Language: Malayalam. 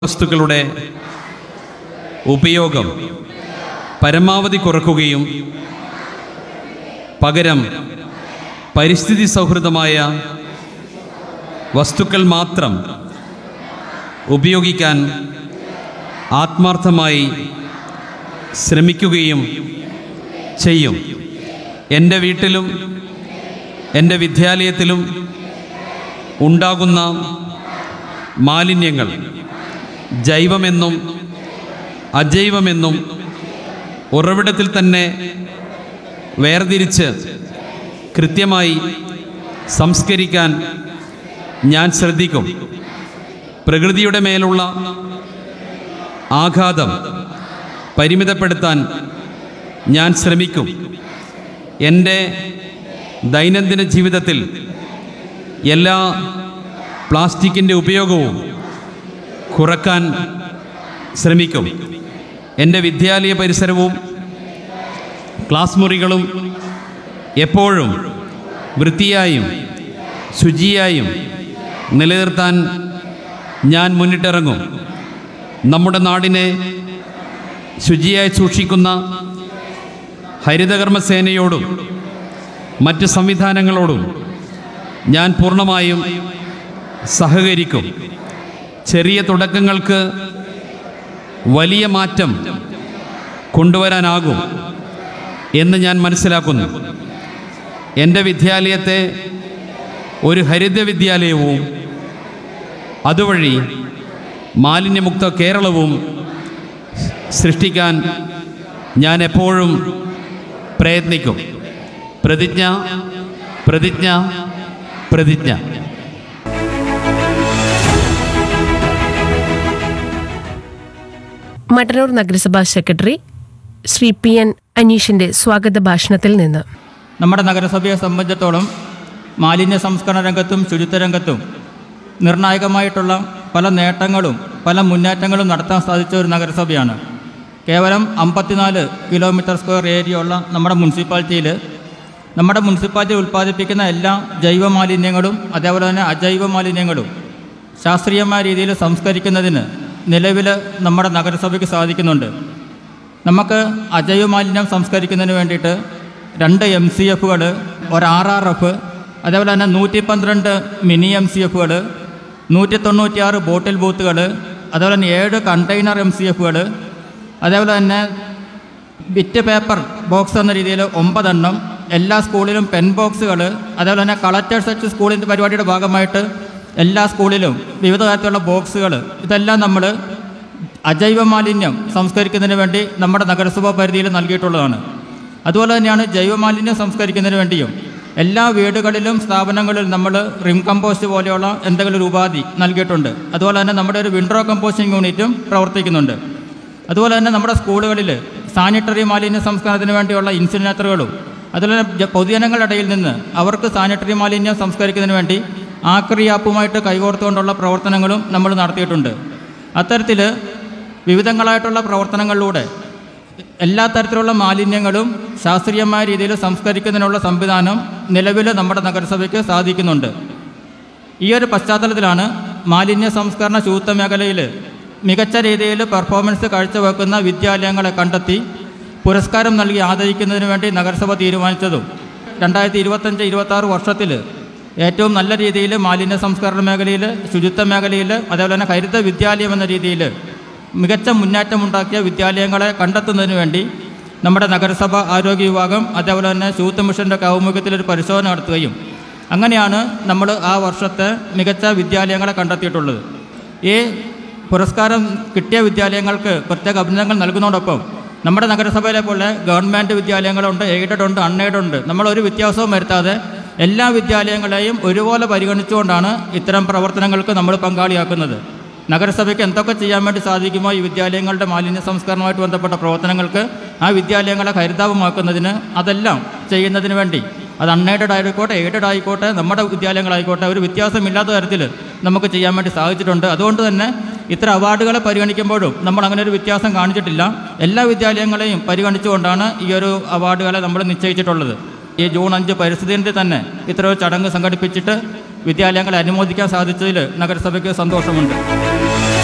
വസ്തുക്കളുടെ ഉപയോഗം പരമാവധി കുറക്കുകയും പകരം പരിസ്ഥിതി സൗഹൃദമായ വസ്തുക്കൾ മാത്രം ഉപയോഗിക്കാൻ ആത്മാർത്ഥമായി ശ്രമിക്കുകയും ചെയ്യും എൻ്റെ വീട്ടിലും എൻ്റെ വിദ്യാലയത്തിലും ഉണ്ടാകുന്ന മാലിന്യങ്ങൾ ജൈവമെന്നും അജൈവമെന്നും ഉറവിടത്തിൽ തന്നെ വേർതിരിച്ച് കൃത്യമായി സംസ്കരിക്കാൻ ഞാൻ ശ്രദ്ധിക്കും പ്രകൃതിയുടെ മേലുള്ള ആഘാതം പരിമിതപ്പെടുത്താൻ ഞാൻ ശ്രമിക്കും എൻ്റെ ദൈനംദിന ജീവിതത്തിൽ എല്ലാ പ്ലാസ്റ്റിക്കിൻ്റെ ഉപയോഗവും കുറക്കാൻ ശ്രമിക്കും എൻ്റെ വിദ്യാലയ പരിസരവും ക്ലാസ് മുറികളും എപ്പോഴും വൃത്തിയായും ശുചിയായും നിലനിർത്താൻ ഞാൻ മുന്നിട്ടിറങ്ങും നമ്മുടെ നാടിനെ ശുചിയായി സൂക്ഷിക്കുന്ന ഹരിതകർമ്മസേനയോടും മറ്റ് സംവിധാനങ്ങളോടും ഞാൻ പൂർണ്ണമായും സഹകരിക്കും ചെറിയ തുടക്കങ്ങൾക്ക് വലിയ മാറ്റം കൊണ്ടുവരാനാകും എന്ന് ഞാൻ മനസ്സിലാക്കുന്നു എൻ്റെ വിദ്യാലയത്തെ ഒരു ഹരിത വിദ്യാലയവും അതുവഴി മാലിന്യമുക്ത കേരളവും സൃഷ്ടിക്കാൻ ഞാൻ എപ്പോഴും പ്രയത്നിക്കും പ്രതിജ്ഞ പ്രതിജ്ഞ പ്രതിജ്ഞ മട്ടന്നൂർ നഗരസഭാ സെക്രട്ടറി ശ്രീ പി എൻ അനീഷിന്റെ സ്വാഗത ഭാഷണത്തിൽ നിന്ന് നമ്മുടെ നഗരസഭയെ സംബന്ധിച്ചിടത്തോളം മാലിന്യ സംസ്കരണ രംഗത്തും ശുചിത്വ രംഗത്തും നിർണായകമായിട്ടുള്ള പല നേട്ടങ്ങളും പല മുന്നേറ്റങ്ങളും നടത്താൻ സാധിച്ച ഒരു നഗരസഭയാണ് കേവലം അമ്പത്തിനാല് കിലോമീറ്റർ സ്ക്വയർ ഏരിയ ഉള്ള നമ്മുടെ മുനിസിപ്പാലിറ്റിയിൽ നമ്മുടെ മുനിസിപ്പാലിറ്റി ഉൽപ്പാദിപ്പിക്കുന്ന എല്ലാ ജൈവ മാലിന്യങ്ങളും അതേപോലെ തന്നെ അജൈവ മാലിന്യങ്ങളും ശാസ്ത്രീയമായ രീതിയിൽ സംസ്കരിക്കുന്നതിന് നിലവിൽ നമ്മുടെ നഗരസഭയ്ക്ക് സാധിക്കുന്നുണ്ട് നമുക്ക് അജൈവ മാലിന്യം സംസ്കരിക്കുന്നതിന് വേണ്ടിയിട്ട് രണ്ട് എം സി എഫുകൾ ഒരു ആർ ആർ എഫ് അതേപോലെ തന്നെ നൂറ്റി പന്ത്രണ്ട് മിനി എം സി എഫുകൾ നൂറ്റി തൊണ്ണൂറ്റിയാറ് ബോട്ടിൽ ബൂത്തുകൾ അതേപോലെ തന്നെ ഏഴ് കണ്ടെയ്നർ എം സി എഫുകൾ അതേപോലെ തന്നെ ബിറ്റ് പേപ്പർ ബോക്സ് എന്ന രീതിയിൽ ഒമ്പതെണ്ണം എല്ലാ സ്കൂളിലും പെൻ ബോക്സുകൾ അതേപോലെ തന്നെ കളക്ടേഴ്സ് ടച്ച് സ്കൂളിൻ്റെ പരിപാടിയുടെ ഭാഗമായിട്ട് എല്ലാ സ്കൂളിലും വിവിധ തരത്തിലുള്ള ബോക്സുകൾ ഇതെല്ലാം നമ്മൾ അജൈവ മാലിന്യം സംസ്കരിക്കുന്നതിന് വേണ്ടി നമ്മുടെ നഗരസഭാ പരിധിയിൽ നൽകിയിട്ടുള്ളതാണ് അതുപോലെ തന്നെയാണ് ജൈവ മാലിന്യം സംസ്കരിക്കുന്നതിന് വേണ്ടിയും എല്ലാ വീടുകളിലും സ്ഥാപനങ്ങളിലും നമ്മൾ റിം കമ്പോസ്റ്റ് പോലെയുള്ള എന്തെങ്കിലും ഒരു ഉപാധി നൽകിയിട്ടുണ്ട് അതുപോലെ തന്നെ നമ്മുടെ ഒരു വിൻഡ്രോ കമ്പോസ്റ്റിംഗ് യൂണിറ്റും പ്രവർത്തിക്കുന്നുണ്ട് അതുപോലെ തന്നെ നമ്മുടെ സ്കൂളുകളിൽ സാനിറ്ററി മാലിന്യ സംസ്കരണത്തിന് വേണ്ടിയുള്ള ഇൻസിനേറ്ററുകളും അതുപോലെ തന്നെ ജ- പൊതുജനങ്ങളുടെ ഇടയിൽ നിന്ന് അവർക്ക് സാനിറ്ററി മാലിന്യം സംസ്കരിക്കുന്നതിന് വേണ്ടി ആക്രി ആപ്പുമായിട്ട് കൈകോർത്തുകൊണ്ടുള്ള പ്രവർത്തനങ്ങളും നമ്മൾ നടത്തിയിട്ടുണ്ട് അത്തരത്തിൽ വിവിധങ്ങളായിട്ടുള്ള പ്രവർത്തനങ്ങളിലൂടെ എല്ലാ തരത്തിലുള്ള മാലിന്യങ്ങളും ശാസ്ത്രീയമായ രീതിയിൽ സംസ്കരിക്കുന്നതിനുള്ള സംവിധാനം നിലവിൽ നമ്മുടെ നഗരസഭയ്ക്ക് സാധിക്കുന്നുണ്ട് ഈ ഒരു പശ്ചാത്തലത്തിലാണ് മാലിന്യ സംസ്കരണ ശുചിത്വ മേഖലയിൽ മികച്ച രീതിയിൽ പെർഫോമൻസ് കാഴ്ചവെക്കുന്ന വിദ്യാലയങ്ങളെ കണ്ടെത്തി പുരസ്കാരം നൽകി ആദരിക്കുന്നതിന് വേണ്ടി നഗരസഭ തീരുമാനിച്ചതും രണ്ടായിരത്തി ഇരുപത്തഞ്ച് ഇരുപത്താറ് വർഷത്തിൽ ഏറ്റവും നല്ല രീതിയിൽ മാലിന്യ സംസ്കരണ മേഖലയിൽ ശുചിത്വ മേഖലയിൽ അതേപോലെ തന്നെ ഹരിത വിദ്യാലയം എന്ന രീതിയിൽ മികച്ച മുന്നേറ്റമുണ്ടാക്കിയ വിദ്യാലയങ്ങളെ കണ്ടെത്തുന്നതിന് വേണ്ടി നമ്മുടെ നഗരസഭ ആരോഗ്യ വിഭാഗം അതേപോലെ തന്നെ ശുചിത്വ മിഷൻ്റെ ആഭിമുഖ്യത്തിൽ ഒരു പരിശോധന നടത്തുകയും അങ്ങനെയാണ് നമ്മൾ ആ വർഷത്തെ മികച്ച വിദ്യാലയങ്ങളെ കണ്ടെത്തിയിട്ടുള്ളത് ഈ പുരസ്കാരം കിട്ടിയ വിദ്യാലയങ്ങൾക്ക് പ്രത്യേക അഭിനന്ദനങ്ങൾ നൽകുന്നതോടൊപ്പം നമ്മുടെ നഗരസഭയിലെ പോലെ ഗവൺമെൻറ് വിദ്യാലയങ്ങളുണ്ട് എയ്ഡഡ് ഉണ്ട് അൺഎയ്ഡഡ് ഉണ്ട് നമ്മളൊരു വ്യത്യാസവും വരുത്താതെ എല്ലാ വിദ്യാലയങ്ങളെയും ഒരുപോലെ പരിഗണിച്ചുകൊണ്ടാണ് ഇത്തരം പ്രവർത്തനങ്ങൾക്ക് നമ്മൾ പങ്കാളിയാക്കുന്നത് നഗരസഭയ്ക്ക് എന്തൊക്കെ ചെയ്യാൻ വേണ്ടി സാധിക്കുമോ ഈ വിദ്യാലയങ്ങളുടെ മാലിന്യ സംസ്കരണവുമായിട്ട് ബന്ധപ്പെട്ട പ്രവർത്തനങ്ങൾക്ക് ആ വിദ്യാലയങ്ങളെ ഹരിതാപമാക്കുന്നതിന് അതെല്ലാം ചെയ്യുന്നതിന് വേണ്ടി അത് അൺഎയ്ഡഡ് ആയിക്കോട്ടെ എയ്ഡഡ് ആയിക്കോട്ടെ നമ്മുടെ വിദ്യാലയങ്ങളായിക്കോട്ടെ ഒരു വ്യത്യാസമില്ലാത്ത തരത്തിൽ നമുക്ക് ചെയ്യാൻ വേണ്ടി സാധിച്ചിട്ടുണ്ട് അതുകൊണ്ട് തന്നെ ഇത്ര അവാർഡുകളെ പരിഗണിക്കുമ്പോഴും നമ്മൾ അങ്ങനെ ഒരു വ്യത്യാസം കാണിച്ചിട്ടില്ല എല്ലാ വിദ്യാലയങ്ങളെയും പരിഗണിച്ചുകൊണ്ടാണ് ഈ ഒരു അവാർഡുകളെ നമ്മൾ നിശ്ചയിച്ചിട്ടുള്ളത് ഈ ജൂൺ അഞ്ച് പരിസ്ഥിതി ദിനത്തിൽ തന്നെ ഇത്ര ഒരു ചടങ്ങ് സംഘടിപ്പിച്ചിട്ട് വിദ്യാലയങ്ങളെ അനുമോദിക്കാൻ സാധിച്ചതിൽ നഗരസഭയ്ക്ക് സന്തോഷമുണ്ട്